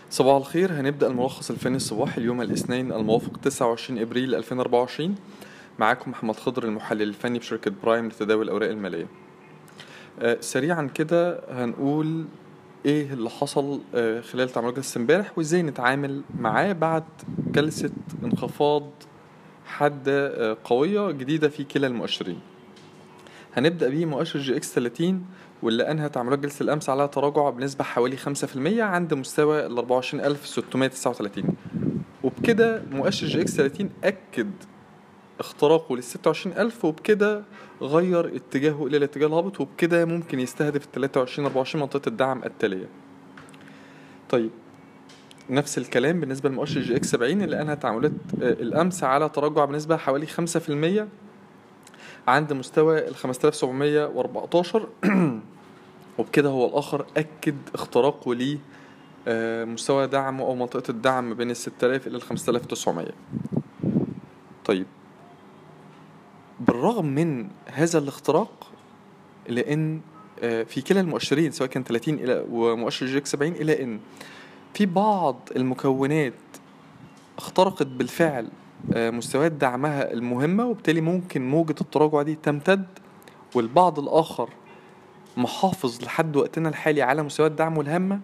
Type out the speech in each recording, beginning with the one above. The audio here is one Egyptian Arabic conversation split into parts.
صباح الخير هنبدأ الملخص الفني الصباحي اليوم الاثنين الموافق 29 ابريل 2024 معاكم محمد خضر المحلل الفني بشركة برايم لتداول الأوراق المالية آه سريعا كده هنقول ايه اللي حصل آه خلال تعاملات جلسة امبارح وازاي نتعامل معاه بعد جلسة انخفاض حادة آه قوية جديدة في كلا المؤشرين هنبدأ بيه مؤشر جي اكس 30 واللي أنهى تعاملات جلسة الأمس على تراجع بنسبة حوالي 5% عند مستوى ال 24639 وبكده مؤشر جي اكس 30 أكد اختراقه لل 26000 وبكده غير اتجاهه إلى الاتجاه الهابط وبكده ممكن يستهدف ال 23 24 منطقة الدعم التالية. طيب نفس الكلام بالنسبة لمؤشر جي اكس 70 اللي أنهى تعاملات الأمس على تراجع بنسبة حوالي 5% عند مستوى ال 5714 وبكده هو الآخر أكد اختراقه ل مستوى دعمه أو منطقة الدعم بين ال 6000 إلى ال 5900 طيب بالرغم من هذا الاختراق لأن في كلا المؤشرين سواء كان 30 إلى ومؤشر جيك 70 إلى أن في بعض المكونات اخترقت بالفعل مستويات دعمها المهمة وبالتالي ممكن موجة التراجع دي تمتد والبعض الآخر محافظ لحد وقتنا الحالي على مستويات دعمه الهامة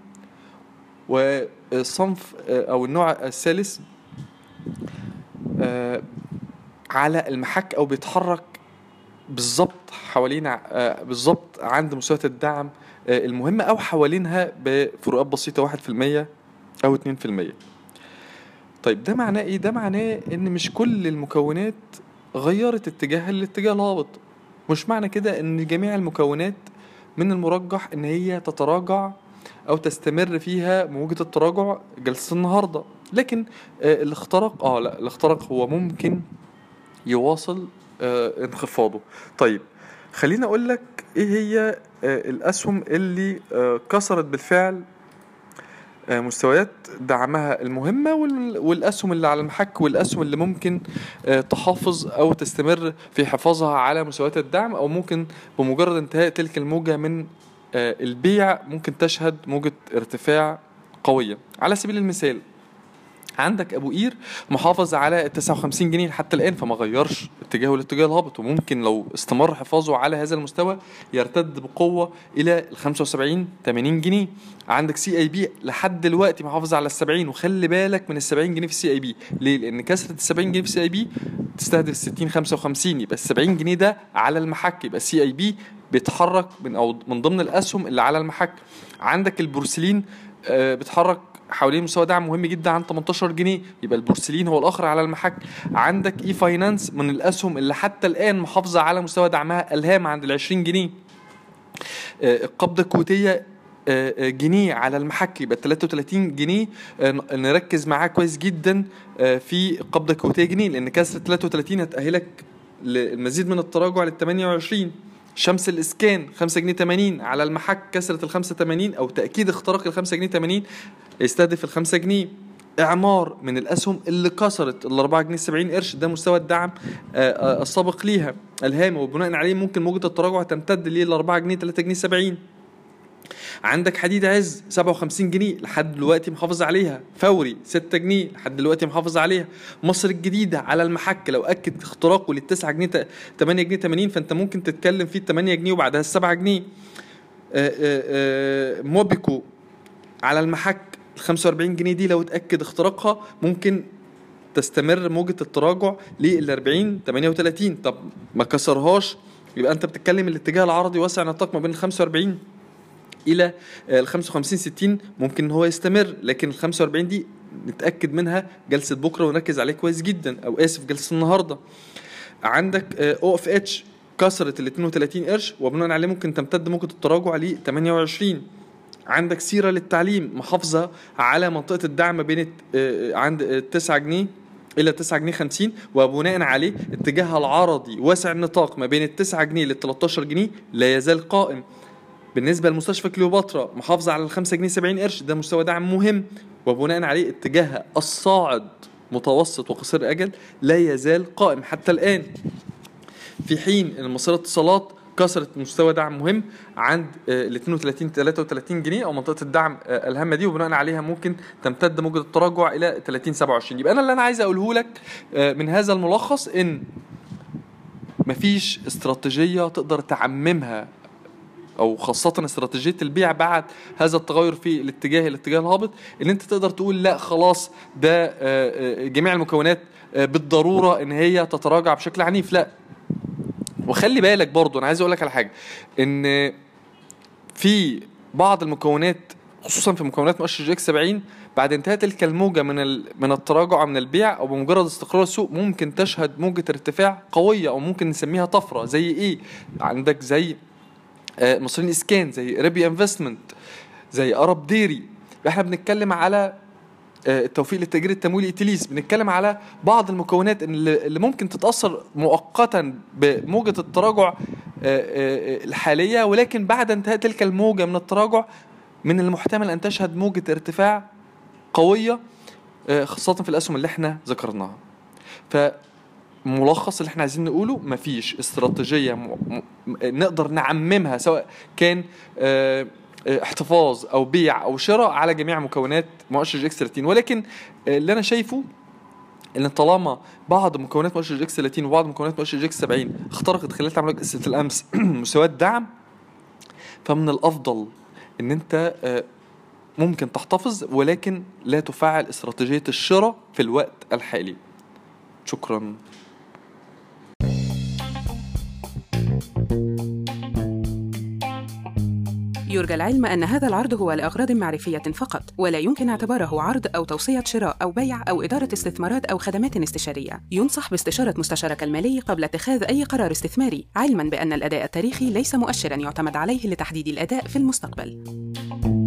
والصنف أو النوع الثالث على المحك أو بيتحرك بالظبط حوالين بالظبط عند مستويات الدعم المهمة أو حوالينها بفروقات بسيطة واحد في المية أو اتنين في المية طيب ده معناه ايه ده معناه ان مش كل المكونات غيرت اتجاهها للاتجاه الهابط مش معنى كده ان جميع المكونات من المرجح ان هي تتراجع او تستمر فيها موجة التراجع جلسة النهاردة لكن آه الاختراق اه لا الاختراق هو ممكن يواصل آه انخفاضه طيب خليني اقول لك ايه هي آه الاسهم اللي آه كسرت بالفعل مستويات دعمها المهمة والأسهم اللي على المحك والأسهم اللي ممكن تحافظ أو تستمر في حفاظها على مستويات الدعم أو ممكن بمجرد انتهاء تلك الموجة من البيع ممكن تشهد موجة ارتفاع قوية على سبيل المثال عندك ابو قير محافظ على 59 جنيه حتى الان فما غيرش اتجاهه لاتجاه الهابط وممكن لو استمر حفاظه على هذا المستوى يرتد بقوه الى ال 75 80 جنيه عندك سي اي بي لحد دلوقتي محافظ على ال 70 وخلي بالك من ال 70 جنيه في السي اي بي ليه لان كسره ال 70 جنيه في السي اي بي تستهدف 60 55 يبقى ال 70 جنيه ده على المحك يبقى السي اي بي بيتحرك من او من ضمن الاسهم اللي على المحك عندك البورسلين آه بيتحرك حوالين مستوى دعم مهم جدا عن 18 جنيه يبقى البورسلين هو الاخر على المحك عندك اي فاينانس من الاسهم اللي حتى الان محافظه على مستوى دعمها الهام عند ال 20 جنيه القبضه الكويتيه جنيه على المحك يبقى 33 جنيه نركز معاه كويس جدا في القبضه الكويتيه جنيه لان كسر 33 هتاهلك للمزيد من التراجع لل 28 شمس الاسكان 5 جنيه 80 على المحك كسرت ال 85 او تاكيد اختراق ال 5 جنيه 80 يستهدف ال 5 جنيه اعمار من الاسهم اللي كسرت ال 4 جنيه 70 قرش ده مستوى الدعم السابق ليها الهامه وبناء عليه ممكن موجه التراجع تمتد لل 4 جنيه 3 جنيه 70 عندك حديد عز 57 جنيه لحد دلوقتي محافظ عليها فوري 6 جنيه لحد دلوقتي محافظ عليها مصر الجديدة على المحك لو أكد اختراقه لل 9 جنيه 8 جنيه 80 فأنت ممكن تتكلم فيه 8 جنيه وبعدها ال 7 جنيه آآ آآ موبيكو على المحك ال 45 جنيه دي لو اتأكد اختراقها ممكن تستمر موجة التراجع لل 40 38 طب ما كسرهاش يبقى انت بتتكلم الاتجاه العرضي واسع نطاق ما بين ال 45 الى ال 55 60 ممكن ان هو يستمر لكن ال 45 دي نتاكد منها جلسه بكره ونركز عليه كويس جدا او اسف جلسه النهارده عندك او اف اتش كسرت ال 32 قرش وبناء عليه ممكن تمتد موجه التراجع ل 28 عندك سيره للتعليم محافظه على منطقه الدعم بين عند 9 جنيه الى 9 جنيه 50 وبناء عليه اتجاهها العرضي واسع النطاق ما بين ال 9 جنيه لل 13 جنيه لا يزال قائم بالنسبة لمستشفى كليوباترا محافظة على الخمسة جنيه سبعين قرش ده مستوى دعم مهم وبناء عليه اتجاهها الصاعد متوسط وقصير أجل لا يزال قائم حتى الآن في حين أن مصير الاتصالات كسرت مستوى دعم مهم عند ال 32 33 جنيه او منطقه الدعم آه، الهامه دي وبناء عليها ممكن تمتد موجه التراجع الى 30 27 يبقى انا اللي انا عايز اقوله لك آه، من هذا الملخص ان مفيش استراتيجيه تقدر تعممها او خاصه استراتيجيه البيع بعد هذا التغير في الاتجاه الاتجاه الهابط ان انت تقدر تقول لا خلاص ده آه، آه، جميع المكونات آه، بالضروره ان هي تتراجع بشكل عنيف لا وخلي بالك برضو انا عايز اقول لك على حاجه ان في بعض المكونات خصوصا في مكونات مؤشر جي اكس 70 بعد انتهاء تلك الموجه من ال- من التراجع من البيع او بمجرد استقرار السوق ممكن تشهد موجه ارتفاع قويه او ممكن نسميها طفره زي ايه عندك زي آه، مصريين اسكان زي ريبي انفستمنت زي ارب ديري احنا بنتكلم على آه، التوفيق للتأجير التمويلي إتليس بنتكلم على بعض المكونات اللي اللي ممكن تتأثر مؤقتا بموجة التراجع آه، آه، الحالية ولكن بعد انتهاء تلك الموجة من التراجع من المحتمل أن تشهد موجة ارتفاع قوية آه، خاصة في الأسهم اللي احنا ذكرناها فملخص اللي احنا عايزين نقوله مفيش استراتيجية م... م... نقدر نعممها سواء كان آه، آه، احتفاظ او بيع او شراء على جميع مكونات مؤشر جي اكس 30 ولكن آه، اللي انا شايفه ان طالما بعض مكونات مؤشر جي اكس 30 وبعض مكونات مؤشر جي اكس 70 اخترقت خلال تعاملات جلسه الامس مستويات دعم فمن الافضل ان انت آه، ممكن تحتفظ ولكن لا تفعل استراتيجيه الشراء في الوقت الحالي شكرا يرجى العلم أن هذا العرض هو لأغراض معرفية فقط، ولا يمكن اعتباره عرض أو توصية شراء أو بيع أو إدارة استثمارات أو خدمات استشارية. ينصح باستشارة مستشارك المالي قبل اتخاذ أي قرار استثماري، علماً بأن الأداء التاريخي ليس مؤشراً يعتمد عليه لتحديد الأداء في المستقبل.